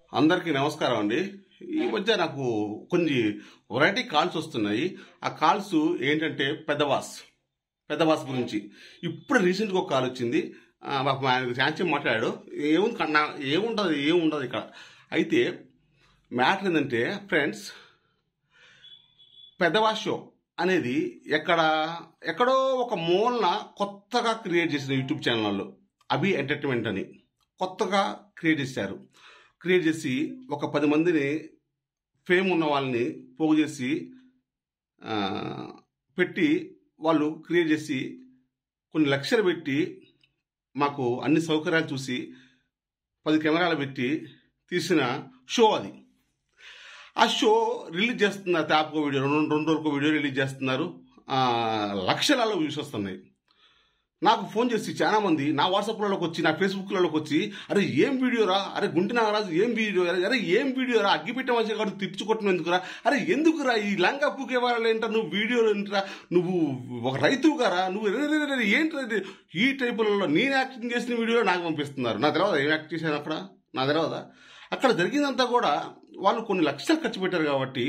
అందరికీ నమస్కారం అండి ఈ మధ్య నాకు కొన్ని వెరైటీ కాల్స్ వస్తున్నాయి ఆ కాల్స్ ఏంటంటే పెద్దవాస్ పెద్దవాస్ గురించి ఇప్పుడు రీసెంట్గా ఒక కాల్ వచ్చింది ఆ, మాకు ఆయన శాంక్షన్ మాట్లాడాడు ఏముంది కన్నా ఏముండదు ఏముండదు ఇక్కడ అయితే మ్యాటర్ ఏంటంటే ఫ్రెండ్స్ పెద్దవాస్ షో అనేది ఎక్కడ ఎక్కడో ఒక మూలన కొత్తగా క్రియేట్ చేసిన యూట్యూబ్ ఛానల్లో అభి ఎంటర్టైన్మెంట్ అని కొత్తగా క్రియేట్ చేశారు క్రియేట్ చేసి ఒక పది మందిని ఫేమ్ ఉన్న వాళ్ళని పోగు చేసి ఆ, పెట్టి వాళ్ళు క్రియేట్ చేసి కొన్ని లక్షలు పెట్టి మాకు అన్ని సౌకర్యాలు చూసి పది కెమెరాలు పెట్టి తీసిన షో అది ఆ షో రిలీజ్ చేస్తున్నారు తాపకో వీడియో రెండు రెండు రోజులకు వీడియో రిలీజ్ చేస్తున్నారు ఆ, లక్షలలో వ్యూస్ వస్తున్నాయి నాకు ఫోన్ చేసి చాలా మంది నా వాట్సాప్లలోకి వచ్చి నా ఫేస్బుక్లలోకి వచ్చి అరే ఏం వీడియోరా అరే గుంటి నాగరాజు ఏం వీడియో అరే ఏం వీడియోరా అగ్గిపెట్టే మంచిగా కాదు తిప్పుచుకొట్టడం ఎందుకురా అరే ఎందుకురా ఈ లంగా పూకే వాళ్ళు ఏంటరా నువ్వు వీడియోలు ఏంటరా నువ్వు ఒక రైతువు గారా నువ్వు ఎర్ర ఎర్ర ఎర్ర ఏంట్రా ఇది? ఈ టైపులలో నేను యాక్టింగ్ చేసిన వీడియో నాకు పంపిస్తున్నారు నాకు తెలియదా ఏం యాక్ట్ చేశాను అక్కడ నాకు తెలియదా అక్కడ జరిగిందంతా కూడా వాళ్ళు కొన్ని లక్షలు ఖర్చు పెట్టారు కాబట్టి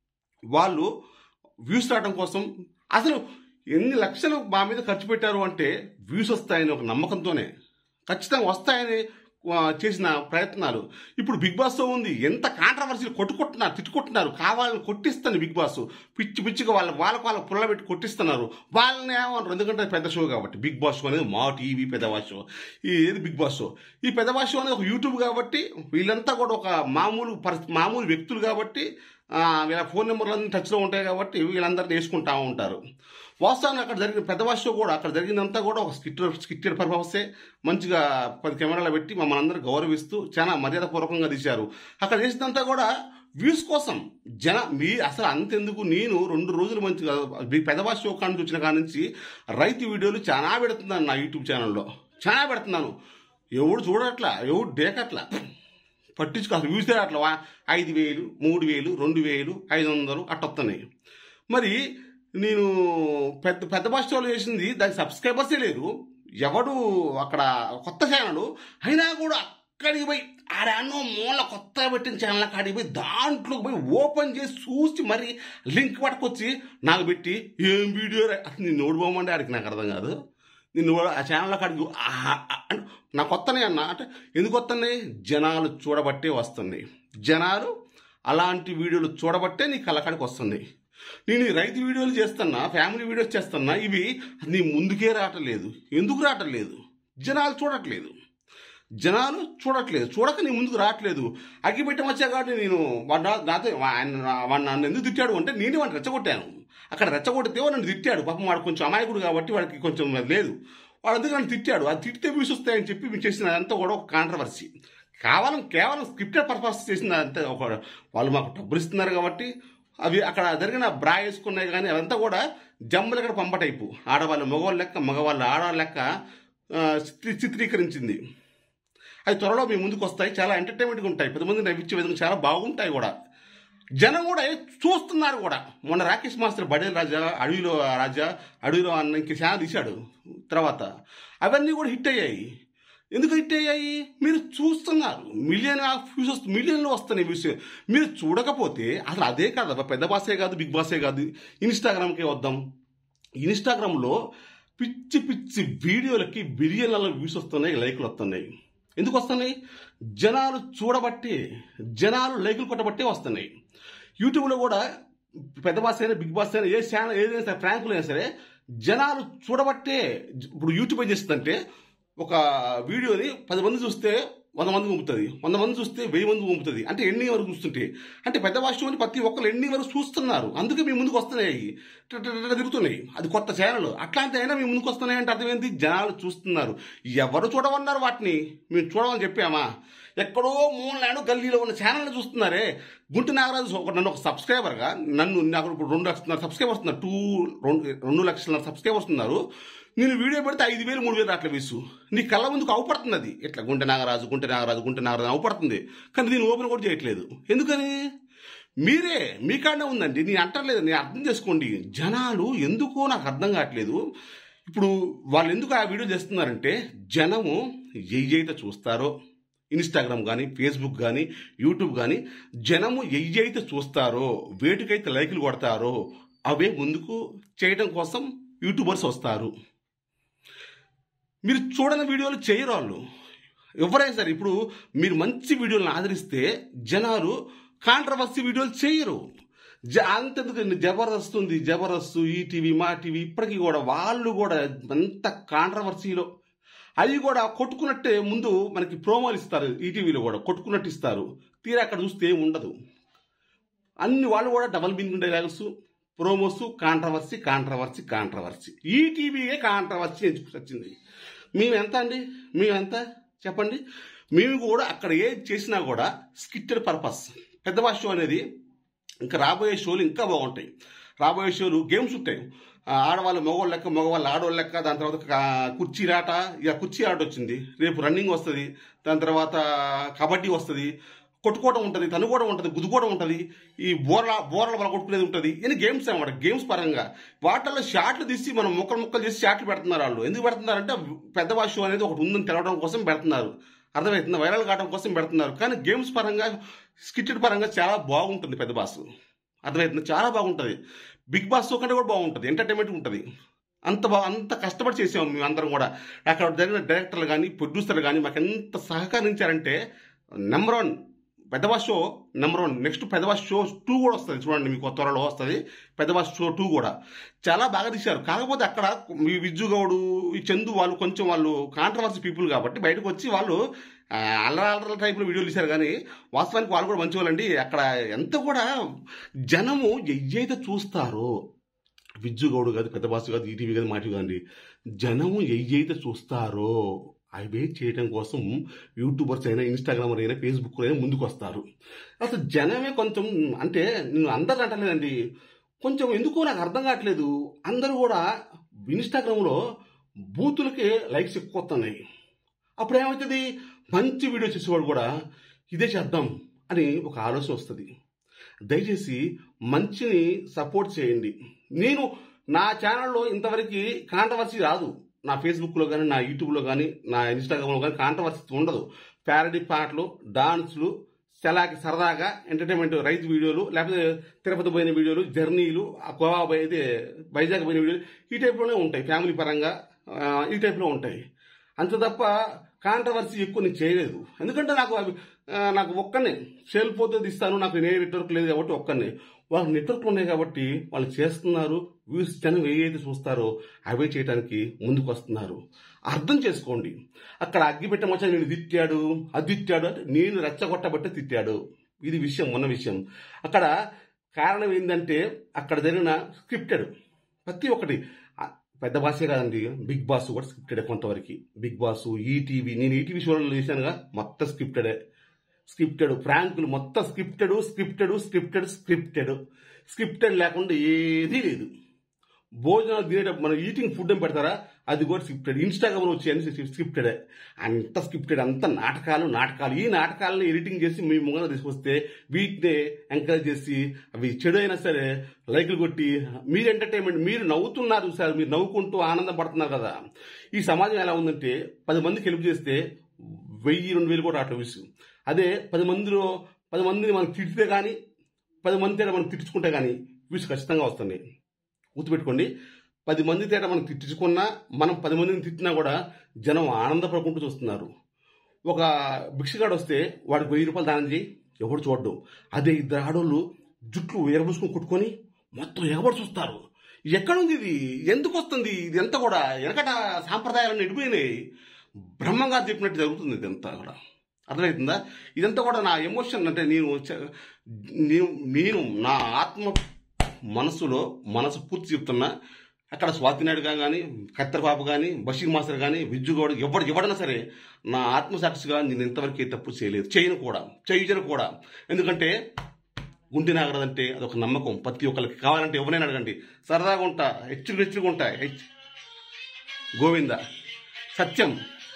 వాళ్ళు వ్యూస్ రావడం కోసం అసలు ఎన్ని లక్షలు మా మీద ఖర్చు పెట్టారు అంటే వ్యూస్ వస్తాయని ఒక నమ్మకంతోనే ఖచ్చితంగా వస్తాయని ఆ, చేసిన ప్రయత్నాలు ఇప్పుడు బిగ్ బాస్తో ఉంది ఎంత కాంట్రవర్సీలు కొట్టుకుంటున్నారు తిట్టుకుంటున్నారు కావాలని కొట్టిస్తాను బిగ్ బాస్ పిచ్చి పిచ్చిగా వాళ్ళ వాళ్ళకు వాళ్ళ పుల్ల పెట్టి కొట్టిస్తున్నారు వాళ్ళని ఏమన్నారు ఎందుకంటే అది పెద్ద షో కాబట్టి బిగ్ బాస్ షో అనేది మా టీవీ పెద్ద షో ఈ ఏది బిగ్ బాస్ షో ఈ పెద్ద షో అనేది ఒక యూట్యూబ్ కాబట్టి వీళ్ళంతా కూడా ఒక మామూలు పరిస్థితి మామూలు వ్యక్తులు కాబట్టి ఆ, వీళ్ళ ఫోన్ నెంబర్లు అన్నీ టచ్లో ఉంటాయి కాబట్టి వీళ్ళందరూ వేసుకుంటా ఉంటారు వాస్తవానికి అక్కడ జరిగిన పెద్ద షో కూడా అక్కడ జరిగిందంతా కూడా ఒక స్కిట్ స్కిట్టెడ్ పర్పసే మంచిగా పది కెమెరాలు పెట్టి మమ్మల్ని అందరూ గౌరవిస్తూ చాలా మర్యాదపూర్వకంగా తీశారు అక్కడ చేసినంతా కూడా వ్యూస్ కోసం జన మీ అసలు అంతెందుకు నేను రెండు రోజులు మంచిగా మీ పెదవా షో కాడి వచ్చిన కాడి నుంచి రైతు వీడియోలు చాలా పెడుతున్నాను నా యూట్యూబ్ ఛానల్లో చాలా పెడుతున్నాను ఎవడు చూడట్లా ఎవడు డేకట్లా పట్టించుకో అసలు వ్యూస్ అట్లా వా- ఐదు వేలు మూడు వేలు రెండు వేలు ఐదు వందలు అట్టొస్తున్నాయి మరి నేను పెద్ద పెద్ద భాషలో చేసింది దానికి సబ్స్క్రైబర్సే లేరు ఎవడు అక్కడ కొత్త ఛానల్ అయినా కూడా అక్కడికి పోయి ఆడానో మూల కొత్తగా పెట్టిన ఛానల్ కాడికి పోయి దాంట్లోకి పోయి ఓపెన్ చేసి చూసి మరి లింక్ పట్టుకొచ్చి నాకు పెట్టి ఏం వీడియో రా- అసలు నేను నోడిపోమంటే ఆడికి నాకు అర్థం కాదు నిన్ను కూడా ఆ ఛానల్లో కాడికి ఆహా, ఆ, అంటే నాకు వస్తున్నాయి అన్న అంటే ఎందుకు వస్తున్నాయి జనాలు చూడబట్టే వస్తున్నాయి జనాలు అలాంటి వీడియోలు చూడబట్టే నీ కళ్ళకాడికి వస్తున్నాయి నేను ఈ రైతు వీడియోలు చేస్తున్నా ఫ్యామిలీ వీడియోస్ చేస్తున్నా ఇవి నీ ముందుకే రావట్లేదు ఎందుకు రావట్లేదు జనాలు చూడట్లేదు జనాలు చూడట్లేదు చూడక నీ ముందుకు రావట్లేదు అగ్గిపెట్టి వచ్చా కాబట్టి నేను వాడు నా- నాతో ఆయన వాడు నన్ను ఎందుకు తిట్టాడు అంటే నేనే వాడిని రెచ్చగొట్టాను అక్కడ రెచ్చగొడితే వాడు నన్ను తిట్టాడు పాపం వాడు కొంచెం అమాయకుడు కాబట్టి వాడికి కొంచెం లేదు వాడు అందుకు నన్ను తిట్టాడు అది తిట్టితే వ్యూస్ వస్తాయని చెప్పి మేము చేసిన అదంతా కూడా ఒక కాంట్రవర్సీ కేవలం కేవలం స్క్రిప్టెడ్ పర్పస్ చేసిన అంతే ఒక వాళ్ళు మాకు డబ్బులు ఇస్తున్నారు కాబట్టి అవి అక్కడ జరిగిన బ్రా వేసుకున్నాయి కానీ అదంతా కూడా జమ్ములు ఇక్కడ పంప టైపు ఆడవాళ్ళు మగవాళ్ళ లెక్క మగవాళ్ళు ఆడవాళ్ళ లెక్క ఆ, చిత్రీ- చిత్రీకరించింది అవి త్వరలో మీ ముందుకు వస్తాయి చాలా ఎంటర్టైన్మెంట్గా ఉంటాయి పది మంది నవ్వించే విధంగా చాలా బాగుంటాయి కూడా జనం కూడా చూస్తున్నారు కూడా మొన్న రాకేష్ మాస్టర్ బడే రాజా అడవిలో రాజా అడవిలో అన్న ఇంక చాలా తీశాడు తర్వాత అవన్నీ కూడా హిట్ అయ్యాయి ఎందుకు హిట్ అయ్యాయి మీరు చూస్తున్నారు మిలియన్ వ్యూస్ వస్తు మిలియన్లు వస్తున్నాయి వ్యూస్ మీరు చూడకపోతే అసలు అదే కాదు పెద్ద బాసే కాదు బిగ్ బాసే కాదు ఇన్స్టాగ్రామ్కే వద్దాం ఇన్స్టాగ్రామ్లో పిచ్చి పిచ్చి వీడియోలకి బిలియన్ల వ్యూస్ వస్తున్నాయి లైకులు వస్తున్నాయి ఎందుకు వస్తున్నాయి జనాలు చూడబట్టి జనాలు లైకులు కొట్టబట్టే వస్తున్నాయి యూట్యూబ్లో కూడా పెద్ద బాస్ అయినా బిగ్ బాస్ అయినా ఏ ఛానల్ ఏదైనా సరే ఫ్రాంకులు అయినా సరే జనాలు చూడబట్టే ఇప్పుడు యూట్యూబ్ ఏం చేస్తుందంటే ఒక వీడియోని పది మంది చూస్తే వంద మంది పంపుతుంది వంద మంది చూస్తే వెయ్యి మంది పంపుతుంది అంటే ఎన్ని వరకు చూస్తుంటే అంటే పెద్ద భాషని ప్రతి ఒక్కరు ఎన్ని వరకు చూస్తున్నారు అందుకే మీ ముందుకు వస్తున్నాయి ట- ట- ట- తిరుగుతున్నాయి అది కొత్త ఛానల్ అట్లాంటి అయినా మీ ముందుకు వస్తున్నాయి అంటే అర్థం ఏంటి జనాలు చూస్తున్నారు ఎవరు చూడమన్నారు వాటిని మేము చూడమని చెప్పామా ఎక్కడో మూలనాడు గల్లీలో ఉన్న ఛానల్ చూస్తున్నారే గుంటి నాగరాజు ఒక- నన్ను ఒక సబ్స్క్రైబర్గా నన్ను నాకు ఇప్పుడు రెండు లక్షల సబ్స్క్రైబర్స్ ఉన్నారు టూ రెండు రెండు లక్షల సబ్స్క్రైబర్స్ ఉన్నారు నేను వీడియో పెడితే ఐదు వేలు మూడు వేలు అట్లా వేసు నీ కళ్ళ ముందుకు అవుపడుతుంది అది ఇట్లా గుంటె నాగరాజు గుంటె నాగరాజు గుంటె నాగరాజు అవుపడుతుంది కానీ నేను ఓపెన్ కూడా చేయట్లేదు ఎందుకని మీరే మీ కాడనే ఉందండి నేను అంటలేదు నేను అర్థం చేసుకోండి జనాలు ఎందుకో నాకు అర్థం కావట్లేదు ఇప్పుడు వాళ్ళు ఎందుకు ఆ వీడియో చేస్తున్నారంటే జనము ఏ అయితే చూస్తారో ఇన్స్టాగ్రామ్ కానీ ఫేస్బుక్ కానీ యూట్యూబ్ కానీ జనము ఎయ్యైతే చూస్తారో వేటికైతే లైకులు కొడతారో అవే ముందుకు చేయడం కోసం యూట్యూబర్స్ వస్తారు మీరు చూడని వీడియోలు చేయరు వాళ్ళు ఎవరైనా సరే ఇప్పుడు మీరు మంచి వీడియోలను ఆదరిస్తే జనాలు కాంట్రవర్సీ వీడియోలు చేయరు జ అంతెందుకు జబర్దస్త్ ఉంది జబర్దస్త్ ఈ టీవీ మా టీవీ ఇప్పటికీ కూడా వాళ్ళు కూడా అంత కాంట్రవర్సీలో అవి కూడా కొట్టుకున్నట్టే ముందు మనకి ప్రోమోలు ఇస్తారు ఈటీవీలో కూడా కొట్టుకున్నట్టు ఇస్తారు తీరా అక్కడ చూస్తే ఏం ఉండదు అన్ని వాళ్ళు కూడా double meaning dialogues promos controversy controversy controversy ఈటీవీయే కాంట్రవర్సీ ఎంచుకొచ్చింది మేము ఎంత అండి మేము ఎంత చెప్పండి మేము కూడా అక్కడ ఏది చేసినా కూడా స్కిట్టెడ్ పర్పస్ పెద్ద భాష షో అనేది ఇంకా రాబోయే షోలు ఇంకా బాగుంటాయి రాబోయే షోలు గేమ్స్ ఉంటాయి ఆ, ఆడవాళ్ళు మగవాళ్ళు లెక్క మగవాళ్ళు ఆడవాళ్ళు లెక్క దాని తర్వాత కా- కుర్చీ ఆట ఇక కుర్చీ ఆట వచ్చింది రేపు రన్నింగ్ వస్తుంది దాని తర్వాత కబడ్డీ వస్తుంది కొట్టుకోవడం ఉంటుంది తనుకోవడం ఉంటుంది గుద్దుకోవడం ఉంటుంది ఈ బోర్ల బోర్ల వల్ల కొట్టుకునేది ఉంటుంది ఇన్ని గేమ్స్ అనమాట గేమ్స్ పరంగా వాటిల్లో షాట్లు తీసి మనం ముక్కలు ముక్కలు చేసి షాట్లు పెడుతున్నారు వాళ్ళు ఎందుకు పెడుతున్నారంటే పెద్ద భాష షో అనేది ఒకటి ఉందని తెలవడం కోసం పెడుతున్నారు అర్థమవుతుంది వైరల్ కావడం కోసం పెడుతున్నారు కానీ గేమ్స్ పరంగా స్కిట్టెడ్ పరంగా చాలా బాగుంటుంది పెద్ద బాస్ అర్థమవుతుంది చాలా బాగుంటుంది బిగ్ బాస్ కంటే కూడా బాగుంటుంది ఎంటర్టైన్మెంట్ ఉంటుంది అంత బా అంత కష్టపడి చేసాము మేము అందరం కూడా అక్కడ జరిగిన డైరెక్టర్లు కానీ ప్రొడ్యూసర్లు కానీ మాకు ఎంత సహకరించారంటే నెంబర్ వన్ పెద్దబాస్ షో నెంబర్ వన్ నెక్స్ట్ పెద్దబాస్ షో టూ కూడా వస్తుంది చూడండి మీకు త్వరలో వస్తుంది పెద్దబాస్ షో టూ కూడా చాలా బాగా తీశారు కాకపోతే అక్కడ ఈ విజ్జు గౌడు ఈ చందు వాళ్ళు కొంచెం వాళ్ళు కాంట్రవర్సీ పీపుల్ కాబట్టి బయటకు వచ్చి వాళ్ళు ఆ, అల్లర అల్లర టైప్లో వీడియోలు తీశారు కానీ వాస్తవానికి వాళ్ళు కూడా మంచి వాళ్ళండి అక్కడ ఎంత కూడా జనము ఎయ్యైతే చూస్తారో విజ్జు గౌడు కాదు పెద్ద బాసు కాదు ఈటీవీ కాదు మాటి కాదండి జనము ఎయ్యైతే చూస్తారో అవే చేయడం కోసం యూట్యూబర్స్ అయినా ఇన్స్టాగ్రామ్ అయినా ఫేస్బుక్ అయినా ముందుకు వస్తారు అసలు జనమే కొంచెం అంటే నేను అందరు అంటలేదండి కొంచెం ఎందుకో నాకు అర్థం కావట్లేదు అందరూ కూడా ఇన్స్టాగ్రామ్లో బూతులకే లైక్స్ ఎక్కువ వస్తున్నాయి అప్పుడు ఏమవుతుంది మంచి వీడియో చేసేవాడు కూడా ఇదే చేద్దాం అని ఒక ఆలోచన వస్తుంది దయచేసి మంచిని సపోర్ట్ చేయండి నేను నా ఛానల్లో ఇంతవరకు కాంట్రవర్సీ రాదు నా ఫేస్బుక్లో కానీ నా యూట్యూబ్లో కానీ నా ఇన్స్టాగ్రామ్లో కానీ కాంట్రవర్సీ ఉండదు ప్యారడీ పాటలు డాన్స్లు చలాకి సరదాగా ఎంటర్టైన్మెంట్ రైతు వీడియోలు లేకపోతే తిరుపతి పోయిన వీడియోలు జర్నీలు ఆ గోవా అయితే వైజాగ్ పోయిన వీడియోలు ఈ టైప్లోనే ఉంటాయి ఫ్యామిలీ పరంగా ఆ, ఈ టైప్లో ఉంటాయి అంత తప్ప కాంట్రవర్సీ ఎక్కువ నేను చేయలేదు ఎందుకంటే నాకు అవి ఆ, నాకు ఒక్కనే సేల్ పోతే ఇస్తాను నాకు ఏ నెట్వర్క్ లేదు కాబట్టి ఒక్కనే వాళ్ళ నెట్వర్క్ ఉన్నాయి కాబట్టి వాళ్ళు చేస్తున్నారు వ్యూస్ జనం ఏదైతే చూస్తారో అవే చేయడానికి ముందుకు వస్తున్నారు అర్థం చేసుకోండి అక్కడ అగ్గి పెట్టమచ్చ నేను తిట్టాడు అది తిట్టాడు అంటే నేను రెచ్చగొట్టబట్టే తిట్టాడు ఇది విషయం ఉన్న విషయం అక్కడ కారణం ఏంటంటే అక్కడ జరిగిన స్క్రిప్టెడ్ ప్రతి ఒక్కటి ఆ, పెద్ద బాసే కాదండి బిగ్ బాస్ కూడా స్క్రిప్టెడ్ కొంతవరకు బిగ్ బాస్ ఈటీవీ నేను ఈటీవీ షోలో చేశానుగా మొత్తం స్క్రిప్టెడే స్క్రిప్టెడ్ ఫ్రాంకులు మొత్తం scripted scripted scripted scripted scripted లేకుండా ఏదీ లేదు భోజనాలు తినేటప్పుడు మనం ఈటింగ్ ఫుడ్ అని పెడతారా అది కూడా స్క్రిప్టెడ్ ఇన్స్టాగ్రామ్లో వచ్చి స్క్రిప్టెడే అంత స్క్రిప్టెడ్ అంత నాటకాలు నాటకాలు ఈ నాటకాలను ఎడిటింగ్ చేసి మీ ముంగన తీసుకొస్తే వీటిని ఎంకరేజ్ చేసి అవి చెడు అయినా సరే లైకులు కొట్టి మీరు ఎంటర్టైన్మెంట్ మీరు నవ్వుతున్నారు సార్ మీరు నవ్వుకుంటూ ఆనందం పడుతున్నారు కదా ఈ సమాజం ఎలా ఉందంటే పది మందికి హెల్ప్ చేస్తే వెయ్యి రెండు వేలు కూడా అట్లా విసు అదే పది మందిలో పది మందిని మనం తిడితే కానీ పది మంది తేడా మనం తిట్టుకుంటే కానీ వ్యూస్ ఖచ్చితంగా వస్తున్నాయి గుర్తుపెట్టుకోండి పది మంది తేడా మనం తిట్టించుకున్నా మనం పది మందిని తిట్టినా కూడా జనం ఆనందపడుకుంటూ చూస్తున్నారు ఒక భిక్షగాడు వస్తే వాడికి వెయ్యి రూపాయలు దానం చేయి ఎవడు చూడడం అదే ఇద్దరు ఆడోళ్ళు జుట్లు ఎగబడుచుకొని కుట్టుకొని మొత్తం ఎగబడి చూస్తారు ఎక్కడుంది ఇది ఎందుకు వస్తుంది ఇది ఎంత కూడా వెనకట సాంప్రదాయాలను ఎడిపోయినాయి బ్రహ్మంగారు చెప్పినట్టు జరుగుతుంది ఇదంతా కూడా అర్థమవుతుందా ఇదంతా కూడా నా ఎమోషన్ అంటే నేను చ- నేను నేను నా ఆత్మ మనసులో మనసు పూర్తి చెప్తున్నా అక్కడ స్వాతినాయుడు కానీ కత్తెర పాప కానీ బషీర్ మాస్టర్ కానీ విజ్జుగౌడ్ ఎవడు ఎవడైనా సరే నా ఆత్మసాక్షిగా నేను ఇంతవరకు ఏ తప్పు చేయలేదు చేయను కూడా చేయను కూడా ఎందుకంటే గుండె నాగరదు అంటే అదొక నమ్మకం ప్రతి ఒక్కరికి కావాలంటే ఎవరైనా అడగండి సరదాగా ఉంటా హెచ్చులు హెచ్చులుగా ఉంటాయి హెచ్ గోవింద సత్యం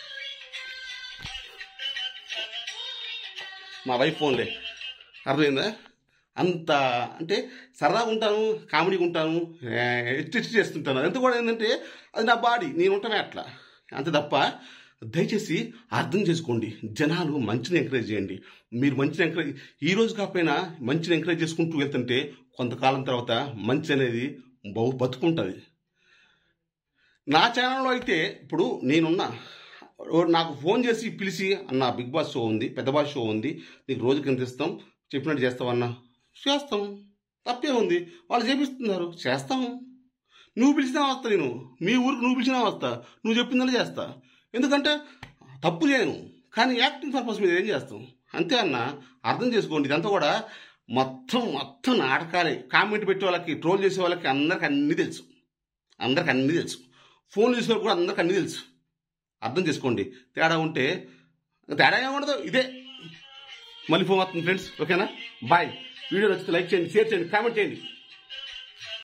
మా వైఫ్ ఫోన్లే అర్థమైందా అంత అంటే సరదాగా ఉంటాను కామెడీగా ఉంటాను హెచ్ హెచ్ చేస్తుంటాను అంత కూడా ఏంటంటే అది నా బాడీ నేను ఉంటానే అట్లా అంతే తప్ప దయచేసి అర్థం చేసుకోండి జనాలు మంచిని ఎంకరేజ్ చేయండి మీరు మంచిని ఎంకరేజ్ ఈ రోజు కాకపోయినా మంచిని ఎంకరేజ్ చేసుకుంటూ వెళ్తుంటే కొంతకాలం తర్వాత మంచి అనేది బహు బతుకుంటుంది నా ఛానల్లో అయితే ఇప్పుడు నేనున్నా ఓ నాకు ఫోన్ చేసి పిలిచి అన్న బిగ్ బాస్ షో ఉంది పెద్ద బాస్ షో ఉంది నీకు రోజుకి ఎంత ఇస్తాం చెప్పినట్టు చేస్తావన్నా చేస్తాం తప్పే ఉంది వాళ్ళు చేపిస్తున్నారు చేస్తాము నువ్వు పిలిచినా వస్తా నేను మీ ఊరికి నువ్వు పిలిచినా వస్తా నువ్వు చెప్పిందని చేస్తా ఎందుకంటే తప్పు చేయను కానీ యాక్టింగ్ పర్పస్ మీద ఏం చేస్తాం అంతే అన్న అర్థం చేసుకోండి ఇదంతా కూడా మొత్తం మొత్తం నాటకాలే కామెంట్ పెట్టే వాళ్ళకి ట్రోల్ చేసే వాళ్ళకి అందరికి అన్నీ తెలుసు అందరికి అన్నీ తెలుసు ఫోన్ చేసే వాళ్ళకి కూడా అందరికి అన్నీ తెలుసు అర్థం చేసుకోండి తేడా ఉంటే తేడా ఏముండదు ఇదే మళ్ళీ ఫోన్ వస్తుంది ఫ్రెండ్స్ ఓకేనా బాయ్ వీడియో నచ్చితే లైక్ చేయండి షేర్ చేయండి కామెంట్ చేయండి